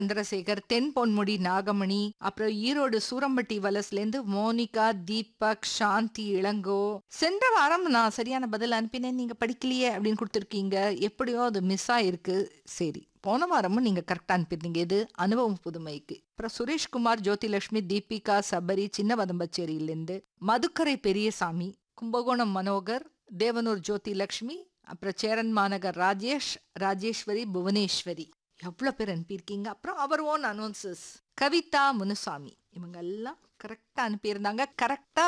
சந்திரசேகர் தென் பொன்முடி நாகமணி அப்புறம் ஈரோடு சூரம்பட்டி வலஸ்ல இருந்து மோனிகா தீபக் சாந்தி இளங்கோ சென்ற வாரம் நான் சரியான பதில் அனுப்பினேன் நீங்க படிக்கலையே அப்படின்னு கொடுத்துருக்கீங்க எப்படியோ அது மிஸ் ஆயிருக்கு சரி போன வாரமும் நீங்க கரெக்டா அனுப்பியிருந்தீங்க இது அனுபவம் புதுமைக்கு அப்புறம் சுரேஷ்குமார் ஜோதிலட்சுமி தீபிகா சபரி சின்ன வதம்பச்சேரியிலிருந்து மதுக்கரை பெரியசாமி கும்பகோணம் மனோகர் தேவனூர் ஜோதி லட்சுமி அப்புறம் சேரன் மாநகர் ராஜேஷ் ராஜேஸ்வரி புவனேஸ்வரி எவ்வளோ பேர் அனுப்பியிருக்கீங்க அப்புறம் அவர் ஓன் அனௌன்சஸ் கவிதா முனுசாமி இவங்க எல்லாம் கரெக்டாக அனுப்பியிருந்தாங்க கரெக்டாக